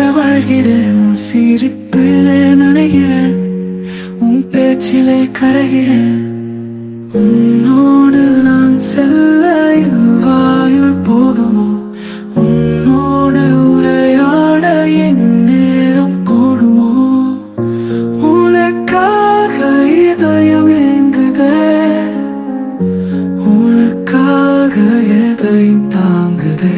வாழ்கிறேன் உன் சிரிப்பிலே நனைகிறேன் உன் பேச்சிலே கரைகிறேன் உன்னோடு நான் செல்ல வாயுள் போகுமோ உன்னோடு உரையாட என் நேரம் கூடுமோ உனக்காக இதயம் எங்குதே உனக்காக எதையும் தாங்குதே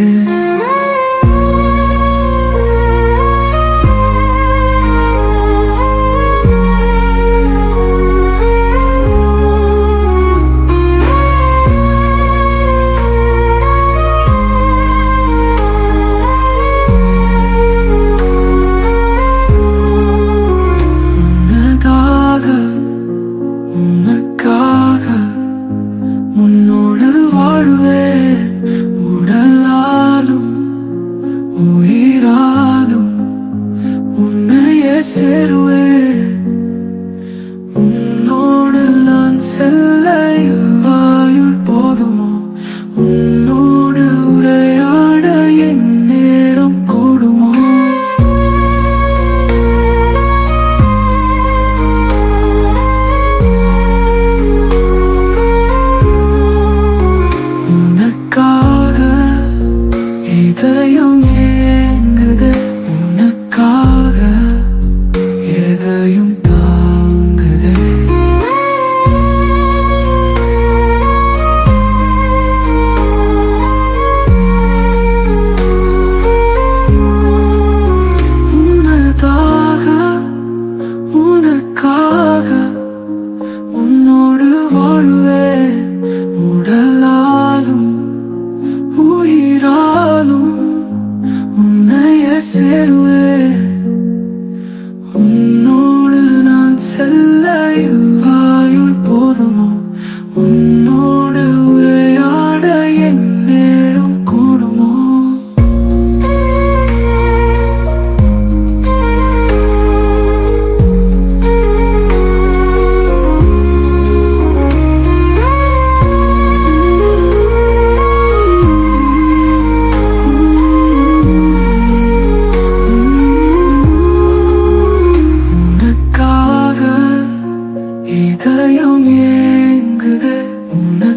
உனக்காக உனக்காக உன்னோடு வாழுவேன் உடலாலும் உயிராலும் உன்னையே சேருவேன் உன்னோடு நான் செல்ல வாயுள் போதுமோ உன்னோடு உரையாட என் நேரம் கூடுமோ உனக்காக இதயம் ஏங்குது உனக்காக எதையும் தாங்குதே உனதாக உனக்காக உன்னோடு வாழ்வேன் உடலாலும் உயிராலும் உன்னைய சேருவேன் உன்னோடு நான் செல்ல வாயுள் போதுமோ உன்னோடு உரையாட என் நேரம் கூடுமோ உனக்காக இதயம் ஏங்குது உன